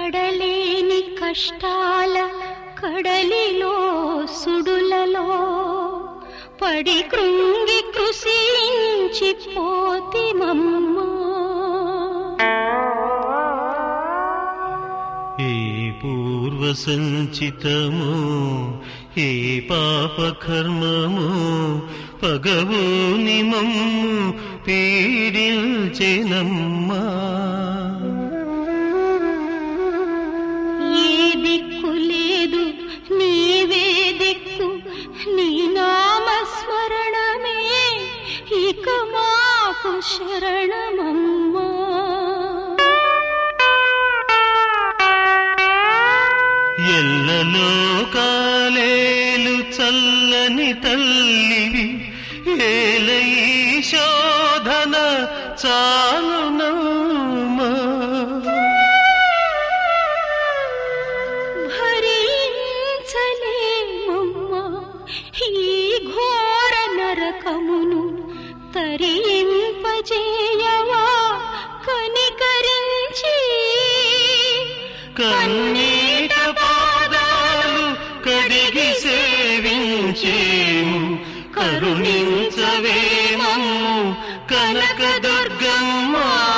పడలేని కష్టాల కడలిలో సుడులలో పడి కృంగి కృషించి పోతిమమ్మా ఏ పూర్వ సంచితము ఏ పాప కర్మము పగవు నిమమ్ము పీడించెనమ్మా ఏ దిక్కు లేదు నీవే దిక్కు నీ నామస్మరణమే ఇక మాకు శరణమమ్మా ఎల్లలోకాలేలు చల్లని తల్లివి ఏల ఈ శోధన చాలునమ్మా భరించలేమమ్మా ఈ ఘోర నరకమును తరింపజేయవా కనికరించి కన్నీట పాదాలు కడిగి సేవించేము కరుణించవేమము కనక దుర్గమ్మ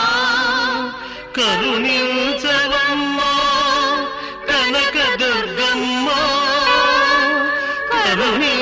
కరుణించవమ్మా కనక దుర్గమ్మ కరుణి